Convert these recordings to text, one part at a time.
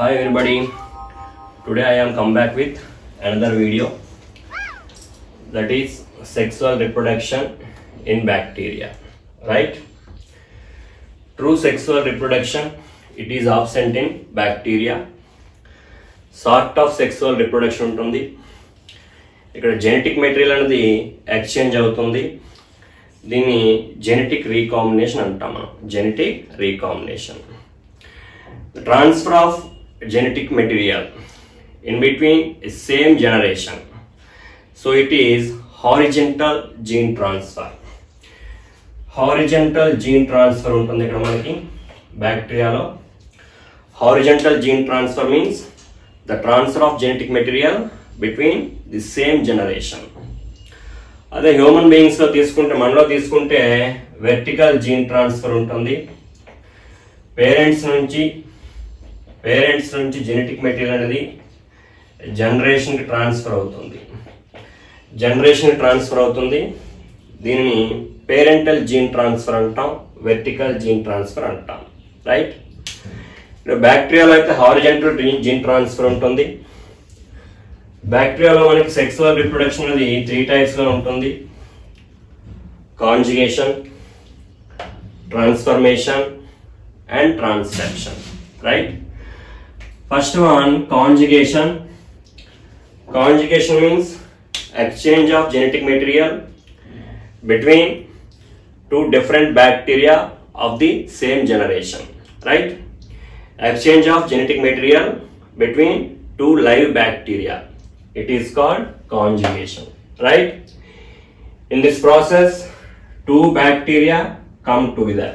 Hi everybody. Today I am come back with another video that is sexual reproduction in bacteria. Right? True sexual reproduction it is absent in bacteria. Sort of sexual reproduction ఉంటుంది ఇక్కడ genetic material అనేది exchange అవుతుంది దీన్ని genetic recombination అంటాం మనం genetic recombination transfer of genetic material in between same generation so it is horizontal gene transfer horizontal gene transfer ఉంటుంది ఇక్కడ మనకి బ్యాక్టీరియాలో horizontal gene transfer means the transfer of genetic material between the same generation అదే human బీయింగ్స్లో తీసుకుంటే మనలో తీసుకుంటే vertical gene transfer ఉంటుంది పేరెంట్స్ నుంచి పేరెంట్స్ నుంచి జెనెటిక్ మెటీరియల్ అనేది జనరేషన్కి ట్రాన్స్ఫర్ అవుతుంది జనరేషన్ ట్రాన్స్ఫర్ అవుతుంది దీనిని పేరెంటల్ జీన్ ట్రాన్స్ఫర్ అంటాం వెర్టికల్ జీన్ ట్రాన్స్ఫర్ అంటాం రైట్ ఇక్కడ బ్యాక్టీరియాలో అయితే హారిజెంటల్ జీన్ ట్రాన్స్ఫర్ ఉంటుంది బ్యాక్టీరియాలో మనకి సెక్సువల్ రిప్రొడక్షన్ అనేది త్రీ టైప్స్లో ఉంటుంది conjugation transformation and transcription right first one conjugation conjugation means exchange of genetic material between two different bacteria of the same generation right exchange of genetic material between two live bacteria it is called conjugation right in this process two bacteria come together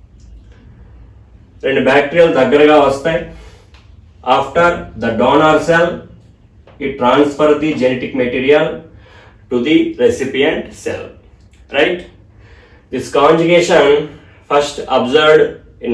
రెండు బ్యాక్టీరియాలు దగ్గరగా వస్తాయి after the donor cell it transfer the genetic material to the recipient cell right This conjugation first observed in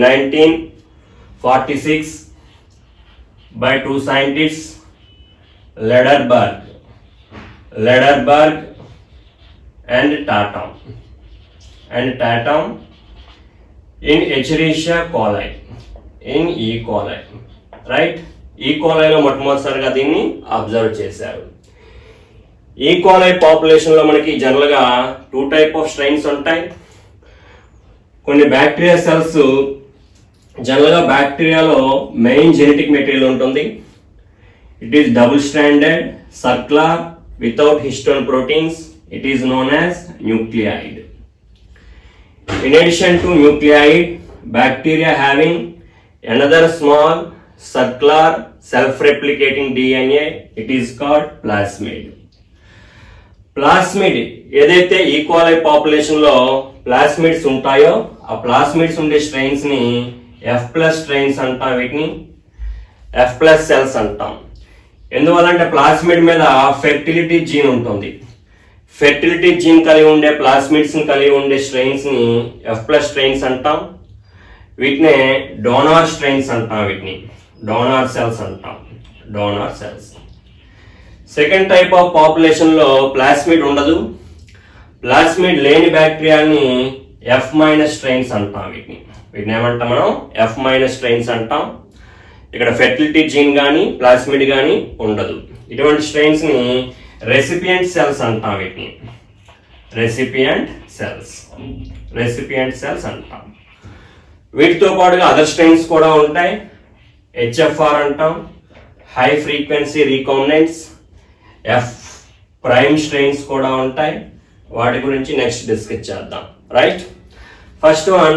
1946 by two scientists Lederberg, Lederberg and Tatum and Tatum in Escherichia coli in E. coli right ఈ కోలైలో మొట్టమొదటిసారిగా దీన్ని observe చేశారు ఈ కోలై పాపులేషన్లో మనకి జనరల్గా two type of strains ఉంటాయి కొన్ని బ్యాక్టీరియా సెల్స్ జనరల్గా బ్యాక్టీరియాలో మెయిన్ జెనెటిక్ మెటీరియల్ ఉంటుంది it is double standard circular without histone proteins it is known as nucleoid in addition to nucleoid bacteria having another small circular self-replicating DNA it is called plasmid plasmid ఏదైతే E coli population లో plasmids ఉంటాయో ఆ plasmids ఉండే strains ని F plus strains అంటాం వీటిని F plus cells అంటాం ఎందువల్లంటే ప్లాస్మిడ్ మీద ఫెర్టిలిటీ జీన్ ఉంటుంది ఫెర్టిలిటీ జీన్ కలిగి ఉండే ప్లాస్మిడ్స్ కలిగి ఉండే స్ట్రెయిన్స్ ని ఎఫ్ ప్లస్ స్ట్రెయిన్స్ అంటాం వీటినే డోనార్ స్ట్రెయిన్స్ అంటాం వీటిని డోనార్ సెల్స్ అంటాం donor cells second type of population లో ప్లాస్మిడ్ ఉండదు ప్లాస్మిడ్ లేని బ్యాక్టీరియాని ఎఫ్ మైనస్ స్ట్రెయిన్స్ అంటాం వీటిని వీటిని ఏమంటాం మనం ఎఫ్ మైనస్ స్ట్రెయిన్స్ అంటాం ఇక్కడ ఫెర్టిలిటీ జీన్ కానీ ప్లాస్మిడ్ కానీ ఉండదు ఇటువంటి స్ట్రెయిన్స్ ని రెసిపియంట్ సెల్స్ అంటాం వీటిని రెసిపియంట్ సెల్స్ రెసిపియంట్ సెల్స్ అంటాం వీటితో పాటుగా అదర్ స్ట్రెయిన్స్ కూడా ఉంటాయి హెచ్ఎఫ్ఆర్ అంటాం high frequency recombinants F prime strains కూడా ఉంటాయి వాటి గురించి నెక్స్ట్ డిస్కస్ చేద్దాం రైట్ ఫస్ట్ వన్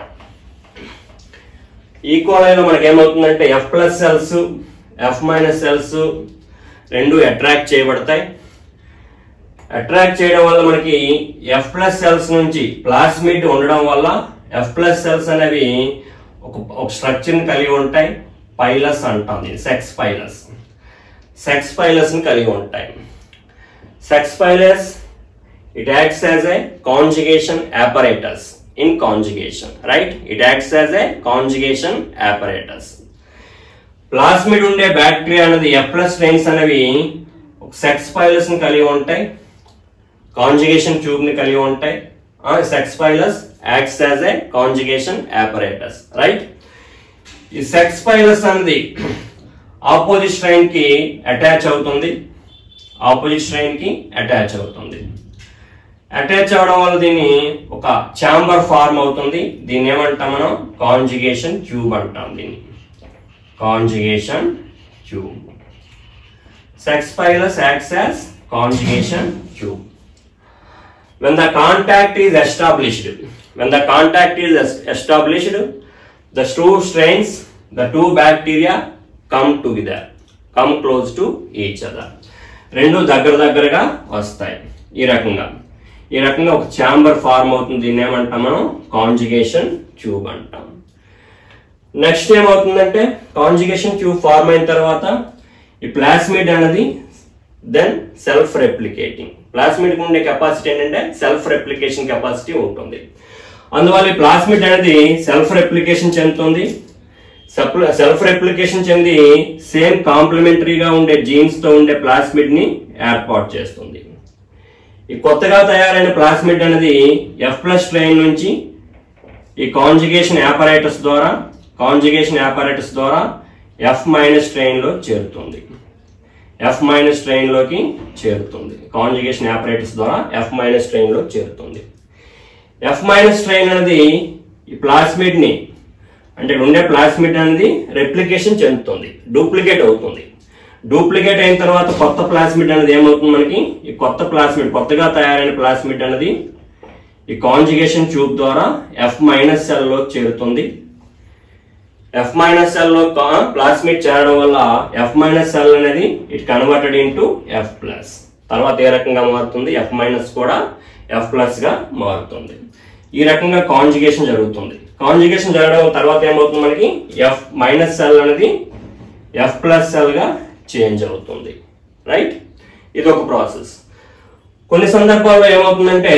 ఈక్వలైలో మనకి ఏమవుతుందంటే F plus cells F minus cells రెండు అట్రాక్ట్ చేయబడతాయి అట్రాక్ట్ చేయడం వల్ల మనకి ఎఫ్ ప్లస్ సెల్స్ నుంచి ప్లాస్మిడ్ ఉండడం వల్ల ఎఫ్ ప్లస్ సెల్స్ అనేవి ఒక ఒక స్ట్రక్చర్ని కలిగి ఉంటాయి పైలస్ అంటాం దీన్ని సెక్స్ పైలస్ సెక్స్ పైలస్ ని కలిగి ఉంటాయి sex pilus it acts as a conjugation apparatus in conjugation right it acts as a conjugation apparatus plasmid ఉండే బ్యాక్టీరియా అనేది ఎఫ్ ప్లస్ స్ట్రెయిన్స్ అనేవి సెక్స్ పైలస్ ని కలిగి ఉంటాయి కాంజుగేషన్ ట్యూబ్ ని కలిగి ఉంటాయి sex pilus acts as a conjugation apparatus right ఈ సెక్స్ పైలస్ అనేది ఆపోజిట్ స్ట్రైన్ కి అటాచ్ అవుతుంది ఆపోజిట్ స్ట్రైన్ కి అటాచ్ అవుతుంది అటాచ్ అవడం వల్ల దీన్ని ఒక ఛాంబర్ ఫార్మ్ అవుతుంది దీన్ని ఏమంటాం మనం కాంజుగేషన్ ట్యూబ్ అంటాం దీన్ని conjugation tube sex pilus acts as conjugation tube when the contact is established when the contact is es- established the two strains the two bacteria come together come close to each other రెండు దగ్గర దగ్గరగా వస్తాయి ఈ రకంగా ఈ రకంగా ఒక chamber form అవుతుంది దీన్ని ఏమంటాం మనం కాంజుగేషన్ ట్యూబ్ అంటాం నెక్స్ట్ ఏమవుతుందంటే కాంజుగేషన్ ట్యూబ్ ఫార్మ్ అయిన తర్వాత ఈ ప్లాస్మిడ్ అనేది దెన్ సెల్ఫ్ రెప్లికేటింగ్ ప్లాస్మిడ్ ఉండే కెపాసిటీ ఏంటంటే సెల్ఫ్ రెప్లికేషన్ కెపాసిటీ ఉంటుంది అందువల్ల ఈ ప్లాస్మిడ్ అనేది సెల్ఫ్ రెప్లికేషన్ చెందుతుంది సెల్ఫ్ రెప్లికేషన్ చెంది సేమ్ కాంప్లిమెంటరీగా ఉండే జీన్స్ తో ఉండే ప్లాస్మిడ్ ని ఏర్పాటు చేస్తుంది ఈ కొత్తగా తయారైన ప్లాస్మిడ్ అనేది ఎఫ్ ప్లస్ స్ట్రెయిన్ నుంచి ఈ కాంజుగేషన్ యాపరైటస్ ద్వారా కాంజుగేషన్ యాపరైటస్ ద్వారా ఎఫ్ మైనస్ ట్రైన్ లో చేరుతుంది ఎఫ్ మైనస్ ట్రైన్ లోకి చేరుతుంది కాంజుగేషన్ యాపరైటస్ ద్వారా ఎఫ్ మైనస్ ట్రైన్ లో చేరుతుంది ఎఫ్ మైనస్ ట్రైన్ అనేది ఈ ప్లాస్మిడ్ ని అంటే ఇక్కడ ఉండే ప్లాస్మిడ్ అనేది రెప్లికేషన్ చెందుతుంది డూప్లికేట్ అవుతుంది డూప్లికేట్ అయిన తర్వాత కొత్త ప్లాస్మిడ్ అనేది ఏమవుతుంది మనకి ఈ కొత్త ప్లాస్మిడ్ కొత్తగా తయారైన ప్లాస్మిడ్ అనేది ఈ కాంజుగేషన్ ట్యూబ్ ద్వారా ఎఫ్ మైనస్ సెల్ లో చేరుతుంది ఎఫ్ మైనస్ సెల్ లో ప్లాస్మిడ్ చేరడం వల్ల ఎఫ్ మైనస్ సెల్ అనేది it converted into F plus తర్వాత ఏ రకంగా మారుతుంది ఎఫ్ మైనస్ కూడా ఎఫ్ ప్లస్ గా మారుతుంది ఈ రకంగా కాంజుగేషన్ జరుగుతుంది కాంజుగేషన్ జరగడం తర్వాత ఏమవుతుంది మనకి ఎఫ్ మైనస్ సెల్ అనేది ఎఫ్ ప్లస్ సెల్ గా చేంజ్ అవుతుంది రైట్ ఇది ఒక ప్రాసెస్ కొన్ని సందర్భాల్లో ఏమవుతుందంటే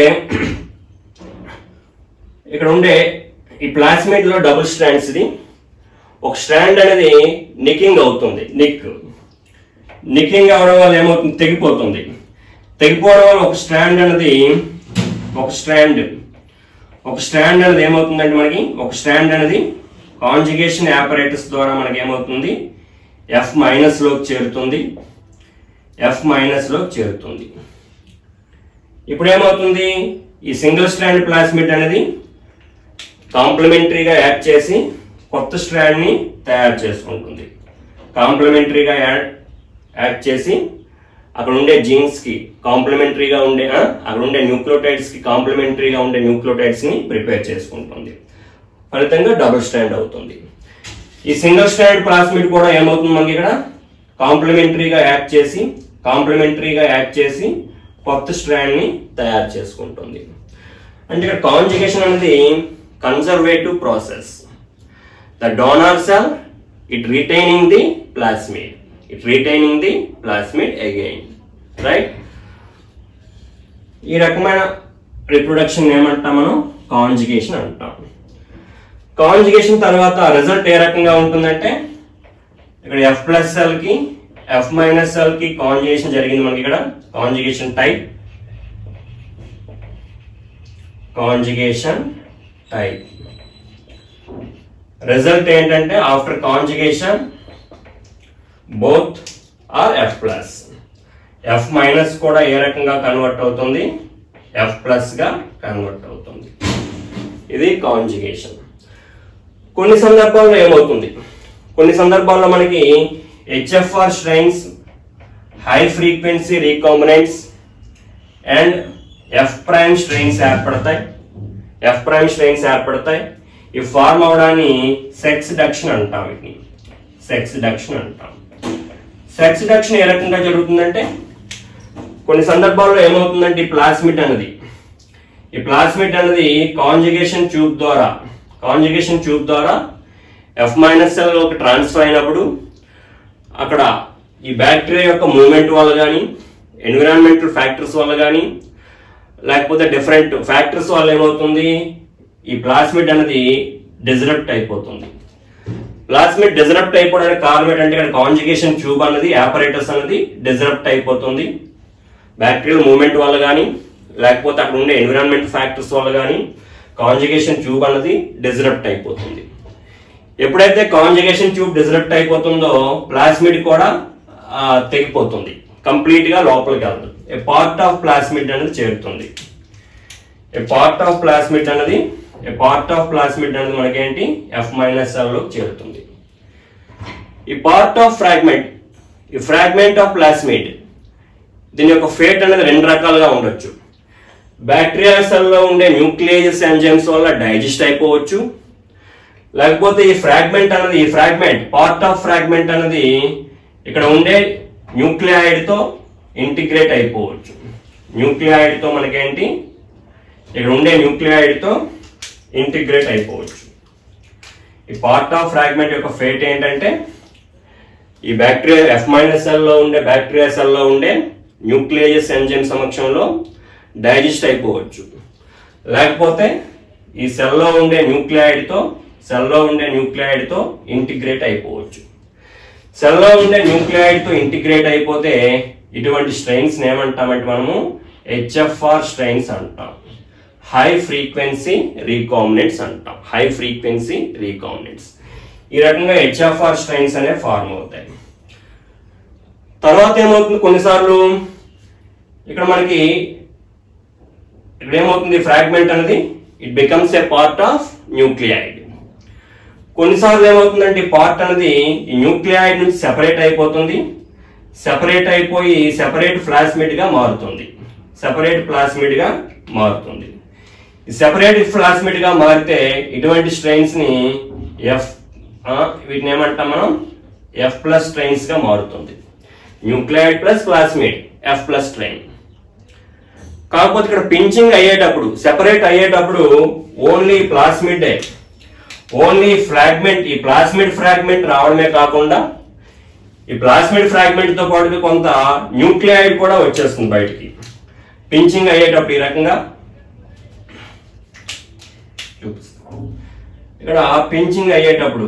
ఇక్కడ ఉండే ఈ ప్లాస్మిడ్ లో డబుల్ స్ట్రాండ్స్ ఇది ఒక స్ట్రాండ్ అనేది నికింగ్ అవుతుంది నిక్ నికింగ్ అవడం వల్ల ఏమవుతుంది తెగిపోతుంది తెగిపోవడం వల్ల ఒక స్ట్రాండ్ అనేది ఒక స్ట్రాండ్ ఒక స్ట్రాండ్ అనేది ఏమవుతుందంటే మనకి ఒక స్ట్రాండ్ అనేది కాంజుగేషన్ యాపరేటస్ ద్వారా మనకి ఏమవుతుంది ఎఫ్ మైనస్ లోకి చేరుతుంది ఎఫ్ మైనస్ లోకి చేరుతుంది ఇప్పుడు ఏమవుతుంది ఈ సింగిల్ స్ట్రాండ్ ప్లాస్మిడ్ అనేది కాంప్లిమెంటరీగా యాడ్ చేసి కొత్త స్ట్రాండ్ ని తయారు చేసుకుంటుంది కాంప్లిమెంటరీగా యాడ్ యాడ్ చేసి అక్కడ ఉండే జీన్స్ కి కాంప్లిమెంటరీగా ఉండే ఆ, అక్కడ ఉండే న్యూక్లియోటైడ్స్ కి కాంప్లిమెంటరీగా ఉండే న్యూక్లియోటైడ్స్ ని ప్రిపేర్ చేసుకుంటుంది ఫలితంగా డబుల్ స్టాండ్ అవుతుంది ఈ సింగిల్ స్టాండ్ ప్లాస్మిడ్ కూడా ఏమవుతుంది మనకి ఇక్కడ కాంప్లిమెంటరీగా యాడ్ చేసి కాంప్లిమెంటరీగా యాడ్ చేసి కొత్త స్ట్రాండ్ ని తయారు చేసుకుంటుంది అంటే ఇక్కడ కాంజుగేషన్ అనేది conservative process the donor cell it retaining the plasmid it retaining the plasmid again right ఈ రకమైన రిప్రొడక్షన్ ఏమంటాం మనం కాంజుగేషన్ అంటాం కాంజుగేషన్ తర్వాత రిజల్ట్ ఏ రకంగా ఉంటుందంటే ఇక్కడ ఎఫ్ ప్లస్ సెల్ కి ఎఫ్ మైనస్ సెల్ కి కాంజుగేషన్ జరిగింది మనకి ఇక్కడ conjugation type conjugation type result ఏంటంటే after conjugation both are F plus F minus కూడా ఏ రకంగా కన్వర్ట్ అవుతుంది ఎఫ్ ప్లస్ గా కన్వర్ట్ అవుతుంది ఇది కాంజుగేషన్ కొన్ని సందర్భాల్లో ఏమవుతుంది కొన్ని సందర్భాల్లో మనకి HFR strains high frequency recombinants and F prime strains ఏర్పడతాయి ఎఫ్ ప్రైమ్ స్ట్రెయిన్స్ ఏర్పడతాయి ఈ ఫార్మ్ అవడాన్ని సెక్స్ డక్షన్ అంటాం వీటిని సెక్స్ డక్షన్ అంటాం సెక్స్ డక్షన్ ఏ రకంగా జరుగుతుందంటే కొన్ని సందర్భాల్లో ఏమవుతుందంటే ఈ ప్లాస్మిడ్ అనేది ఈ ప్లాస్మిడ్ అనేది కాంజుగేషన్ ట్యూబ్ ద్వారా కాంజుగేషన్ ట్యూబ్ ద్వారా ఎఫ్ మైనస్ సెల్లోకి ట్రాన్స్ఫర్ అయినప్పుడు అక్కడ ఈ బ్యాక్టీరియా యొక్క మూవ్మెంట్ వల్ల కానీ ఎన్విరాన్మెంటల్ ఫ్యాక్టర్స్ వల్ల కానీ లేకపోతే డిఫరెంట్ ఫ్యాక్టర్స్ వల్ల ఏమవుతుంది ఈ ప్లాస్మిడ్ అనేది డిజరప్ట్ అయిపోతుంది ప్లాస్మిడ్ డిజరప్ట్ అయిపోవడానికి కారణం ఏంటంటే ఇక్కడ కాంజుగేషన్ ట్యూబ్ అనేది ఆపరేటర్స్ అనేది డిజరప్ట్ అయిపోతుంది బ్యాక్టీరియల్ మూవ్మెంట్ వల్ల కానీ లేకపోతే అక్కడ ఉండే ఎన్విరాన్మెంట్ ఫ్యాక్టర్స్ వల్ల కానీ కాంజుగేషన్ ట్యూబ్ అనేది డిజరప్ట్ అయిపోతుంది ఎప్పుడైతే కాంజుగేషన్ ట్యూబ్ డిజరప్ట్ అయిపోతుందో ప్లాస్మిడ్ కూడా ఆ, తెగిపోతుంది కంప్లీట్ గా లోపలికి వెళ్తుంది ఏ పార్ట్ ఆఫ్ ప్లాస్మిడ్ అనేది చేరుతుంది ఏ పార్ట్ ఆఫ్ ప్లాస్మిడ్ అనేది ఏ పార్ట్ ఆఫ్ ప్లాస్మిడ్ అనేది మనకేంటి ఎఫ్ మైనస్ లో చేరుతుంది ఈ పార్ట్ ఆఫ్ ఫ్రాగ్మెంట్ ఈ ఫ్రాగ్మెంట్ ఆఫ్ ప్లాస్మిడ్ దీని యొక్క ఫేట్ అనేది రెండు రకాలుగా ఉండొచ్చు బ్యాక్టీరియా సెల్లో ఉండే న్యూక్లియస్ ఎంజైమ్స్ వల్ల డైజెస్ట్ అయిపోవచ్చు లేకపోతే ఈ ఫ్రాగ్మెంట్ అనేది ఈ ఫ్రాగ్మెంట్ పార్ట్ ఆఫ్ ఫ్రాగ్మెంట్ అనేది ఇక్కడ ఉండే న్యూక్లియాయిడ్ తో ఇంటిగ్రేట్ అయిపోవచ్చు న్యూక్లియాయిడ్ తో మనకేంటి ఇక్కడ ఉండే న్యూక్లియాయిడ్ తో ఇంటిగ్రేట్ అయిపోవచ్చు ఈ పార్ట్ ఆఫ్ ఫ్రాగ్మెంట్ యొక్క ఫేట్ ఏంటంటే ఈ బ్యాక్టీరియా ఎఫ్ మైనస్ సెల్లో ఉండే బ్యాక్టీరియా సెల్లో ఉండే న్యూక్లియస్ ఎంజైమ్ సమక్షంలో డైజెస్ట్ అయిపోవచ్చు లేకపోతే ఈ సెల్లో ఉండే న్యూక్లియాయిడ్ తో సెల్లో ఉండే న్యూక్లియాయిడ్ తో ఇంటిగ్రేట్ అయిపోవచ్చు సెల్లో ఉండే న్యూక్లియాయిడ్ తో ఇంటిగ్రేట్ అయిపోతే ఇటువంటి స్ట్రెయిన్స్ ఏమంటామంటే మనము హెచ్ఎఫ్ఆర్ స్ట్రెయిన్స్ అంటాం హై ఫ్రీక్వెన్సీ రీకాంబినెంట్స్ అంటాం హై ఫ్రీక్వెన్సీ రీకాంబినెంట్స్ ఈ రకంగా హెచ్ఎఫ్ఆర్ స్ట్రెయిన్స్ అనేవి ఫార్మ్ అవుతాయి తర్వాత ఏమవుతుంది కొన్నిసార్లు ఇక్కడ మనకి ఇక్కడ ఏమవుతుంది ఫ్రాగ్మెంట్ అనేది it becomes a part of nucleoid కొన్నిసార్లు ఏమవుతుందంటే ఈ పార్ట్ అనేది ఈ న్యూక్లియాయిడ్ నుంచి సెపరేట్ అయిపోతుంది సెపరేట్ అయిపోయి సెపరేట్ ప్లాస్మిడ్ గా మారుతుంది సెపరేట్ ప్లాస్మిడ్ గా మారుతుంది ఈ సెపరేట్ ప్లాస్మిడ్ గా మారితే ఇటువంటి స్ట్రెయిన్స్ ని ఎఫ్ వీటిని ఏమంటాం మనం ఎఫ్ ప్లస్ స్ట్రెయిన్స్ గా మారుతుంది nucleoid plus plasmid F plus strain కాకపోతే ఇక్కడ పించింగ్ అయ్యేటప్పుడు సెపరేట్ అయ్యేటప్పుడు ఓన్లీ ప్లాస్మిడ్ ఓన్లీ ఫ్రాగ్మెంట్ ఈ ప్లాస్మిడ్ ఫ్రాగ్మెంట్ రావడమే కాకుండా ఈ ప్లాస్మిడ్ ఫ్రాగ్మెంట్ తో పాటు కొంత న్యూక్లియాయిడ్ కూడా వచ్చేస్తుంది బయటికి పించింగ్ అయ్యేటప్పుడు ఈ రకంగా చూపిస్తాను ఇక్కడ పించింగ్ అయ్యేటప్పుడు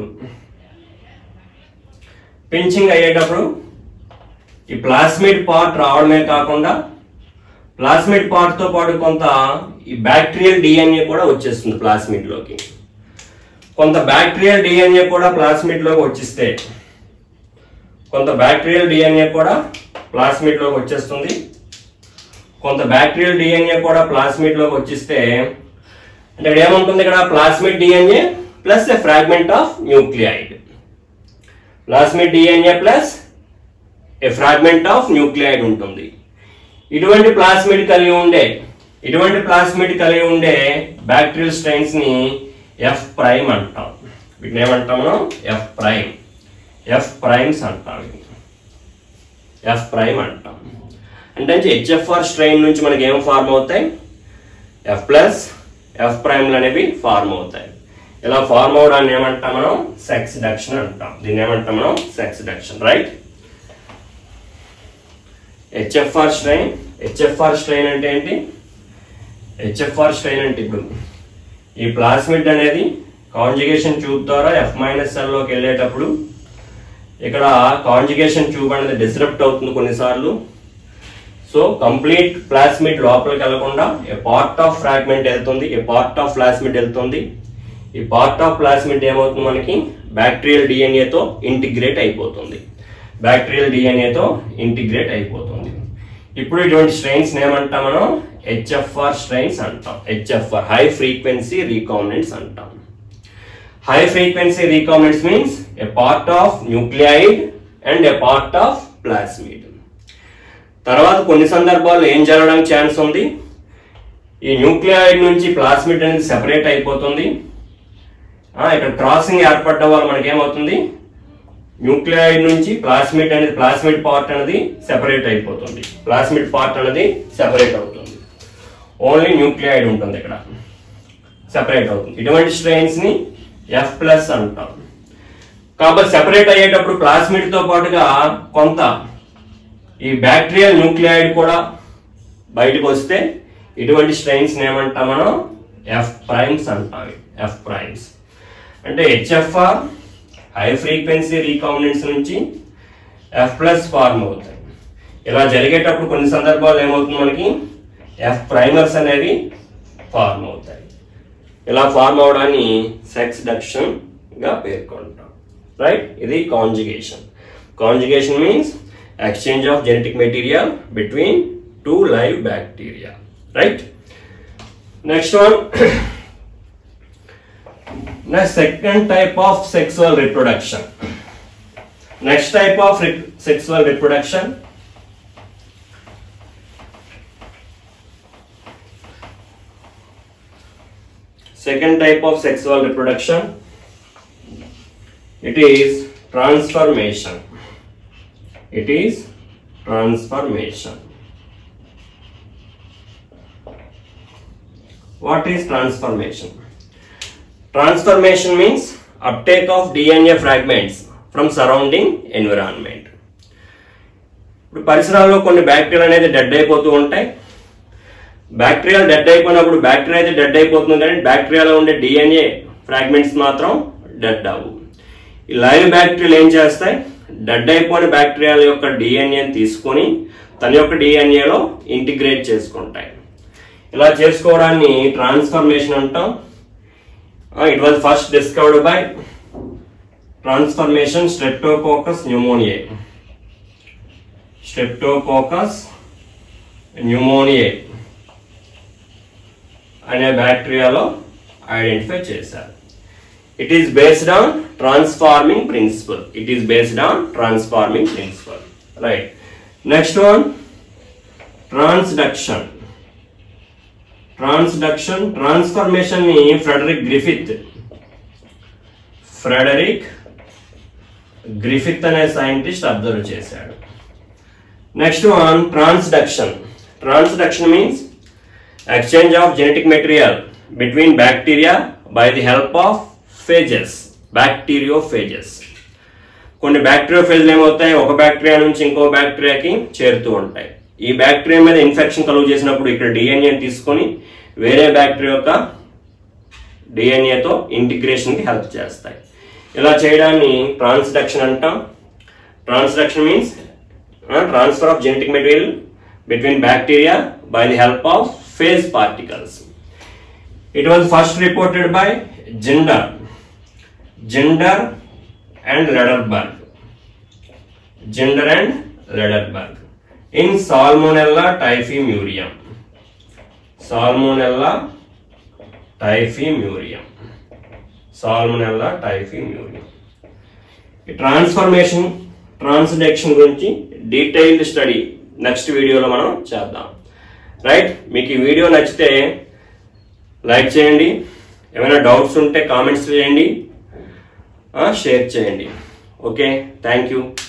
పించింగ్ అయ్యేటప్పుడు ఈ ప్లాస్మిడ్ పార్ట్ రావడమే కాకుండా ప్లాస్మిడ్ పార్ట్ తో పాటు కొంత ఈ బ్యాక్టీరియల్ డిఎన్ఏ కూడా వచ్చేస్తుంది ప్లాస్మిడ్ లోకి కొంత బ్యాక్టీరియల్ డిఎన్ఏ కూడా ప్లాస్మిడ్ లోకి వచ్చిస్తే కొంత బ్యాక్టీరియల్ డిఎన్ఏ కూడా ప్లాస్మిడ్ లోకి వచ్చేస్తుంది కొంత బ్యాక్టీరియల్ డిఎన్ఏ కూడా ప్లాస్మిడ్ లోకి వచ్చిస్తే అంటే ఇక్కడ ఏముంటుంది ఇక్కడ plasmid DNA plus a fragment of nucleoid plasmid DNA plus a fragment of nucleoid ఉంటుంది ఇటువంటి ప్లాస్మిడ్ కలిగి ఉండే ఇటువంటి ప్లాస్మిడ్ కలిగి ఉండే బ్యాక్టీరియల్ స్ట్రెయిన్స్ ని ఎఫ్ ప్రైమ్ అంటాం వీటిని ఏమంటాం మనం ఎఫ్ ప్రైమ్ ఎఫ్ ప్రైమ్స్ అంటాం ఎఫ్ ప్రైమ్ అంటాం అంటే హెచ్ఎఫ్ఆర్ స్ట్రెయిన్ నుంచి మనకి ఏం ఫార్మ్ అవుతాయి ఎఫ్ ప్లస్ ఎఫ్ ప్రైమ్లు అనేవి ఫార్మ్ అవుతాయి ఇలా ఫార్మ్ అవడాన్ని ఏమంటాం మనం సెక్స్ డక్షన్ అంటాం దీన్ని ఏమంటాం మనం sexduction right HFR strain HFR strain అంటే ఏంటి హెచ్ఎఫ్ఆర్ స్ట్రెయిన్ అంటే ఇప్పుడు ఈ ప్లాస్మిడ్ అనేది కాంజుగేషన్ ట్యూబ్ ద్వారా ఎఫ్ మైనస్ లోకి వెళ్ళేటప్పుడు ఇక్కడ కాంజుగేషన్ ట్యూబ్ అనేది డిస్రప్ట్ అవుతుంది కొన్నిసార్లు సో కంప్లీట్ ప్లాస్మిడ్ లోపలికి వెళ్లకుండా ఏ పార్ట్ ఆఫ్ ఫ్రాగ్మెంట్ వెళ్తుంది ఏ పార్ట్ ఆఫ్ ప్లాస్మిడ్ వెళ్తుంది ఈ పార్ట్ ఆఫ్ ప్లాస్మిడ్ ఏమవుతుంది మనకి బ్యాక్టీరియల్ డిఎన్ఏతో ఇంటిగ్రేట్ అయిపోతుంది బ్యాక్టీరియల్ డిఎన్ఏతో ఇంటిగ్రేట్ అయిపోతుంది ఇప్పుడు ఇటువంటి స్ట్రెయిన్స్ ఏమంటాం మనం హెచ్ఎఫ్ఆర్ స్ట్రెయిన్స్ అంటాం హెచ్ఎఫ్ఆర్ హై ఫ్రీక్వెన్సీ రీకాంబినెంట్స్ అంటాం high frequency recombinants means a part of nucleoid and a part of plasmid తర్వాత కొన్ని సందర్భాల్లో ఏం జరగడానికి ఛాన్స్ ఉంది ఈ న్యూక్లియాయిడ్ నుంచి ప్లాస్మిడ్ అనేది సెపరేట్ అయిపోతుంది ఆ, ఇక్కడ క్రాసింగ్ ఏర్పడడం వల్ల మనకి ఏమవుతుంది న్యూక్లియాయిడ్ నుంచి ప్లాస్మిడ్ అనేది ప్లాస్మిడ్ పార్ట్ అనేది సెపరేట్ అయిపోతుంది ప్లాస్మిడ్ పార్ట్ అనేది సెపరేట్ అవుతుంది ఓన్లీ న్యూక్లియాయిడ్ ఉంటుంది ఇక్కడ సెపరేట్ అవుతుంది ఇటువంటి స్ట్రెయిన్స్ ని ఎఫ్ ప్లస్ అంటాం కాబట్టి సెపరేట్ అయ్యేటప్పుడు ప్లాస్మిడ్ తో పాటుగా కొంత ఈ బ్యాక్టీరియల్ న్యూక్లియాయిడ్ కూడా బయటకు వస్తే ఇటువంటి స్ట్రెయిన్స్ ఏమంటాం మనం ఎఫ్ ప్రైమ్స్ అంటాం ఎఫ్ ప్రైమ్స్ అంటే హెచ్ఎఫ్ఆర్ హై ఫ్రీక్వెన్సీ రీకాంబినెంట్స్ నుంచి ఎఫ్ ప్లస్ ఫార్మ్ అవుతాయి ఇలా జరిగేటప్పుడు కొన్ని సందర్భాలు ఏమవుతుంది మనకి ఎఫ్ ప్రైమర్స్ అనేవి ఫార్మ్ అవుతాయి ఇలా ఫార్మ్ అవడాన్ని సెక్స్ డక్షన్ గా పేర్కొంటాం రైట్ ఇది conjugation conjugation means exchange of genetic material between two live bacteria right next one next second type of sexual reproduction next type of sexual reproduction second type of sexual reproduction it is transformation it is transformation what is transformation transformation means uptake of dna fragments from surrounding environment ఇప్పుడు పరిసరాల్లో కొన్ని bacteria అనేది dead అయిపోతూ ఉంటాయి bacteria dead అయిపోయినప్పుడు bacteria అయితే dead అయిపోతుంది కానీ బ్యాక్టీరియాలో ఉండే డిఎన్ఏ ఫ్రాగ్మెంట్స్ మాత్రం డెడ్ అవ్వు ఈ లైవ్ బ్యాక్టీరియాలు ఏం చేస్తాయి డెడ్ అయిపోయిన బ్యాక్టీరియాల యొక్క డిఎన్ఏని తీసుకొని తన యొక్క డిఎన్ఏలో ఇంటిగ్రేట్ చేసుకుంటాయి ఇలా చేసుకోవడాన్ని ట్రాన్స్ఫర్మేషన్ అంటాం it was first discovered by transformation Streptococcus pneumoniae Streptococcus pneumoniae అనే బ్యాక్టీరియాలో ఐడెంటిఫై చేశారు it is based on transforming principle it is based on transforming principle right next one transduction transduction transformation ని Frederick Griffith Frederick Griffith అనే scientist observe చేశాడు next one transduction transduction means exchange of genetic material between bacteria by the help of phages bacteriophages కొన్ని బ్యాక్టీరియోఫేజ్లు ఏమవుతాయి ఒక bacteria నుంచి ఇంకో బ్యాక్టీరియాకి చేరుతూ ఉంటాయి ఈ బ్యాక్టీరియా మీద ఇన్ఫెక్షన్ కలుగు చేసినప్పుడు ఇక్కడ డిఎన్ఏ తీసుకొని వేరే బ్యాక్టీరియా యొక్క డిఎన్ఏతో ఇంటిగ్రేషన్కి హెల్ప్ చేస్తాయి ఇలా చేయడాన్ని ట్రాన్స్డక్షన్ అంటాం transduction means transfer of genetic material between bacteria by the help of phase particles. It was first reported by Gender, Gender and Lederberg. Gender and Lederberg in Salmonella typhimurium. Salmonella typhimurium. Salmonella typhimurium. ఈ transformation transduction గురించి detailed study next వీడియోలో మనం చేద్దాం right మీకు ఈ video నచ్చితే like చేయండి ఏమైనా డౌట్స్ ఉంటే కామెంట్స్ చేయండి షేర్ చేయండి ఓకే థ్యాంక్ యూ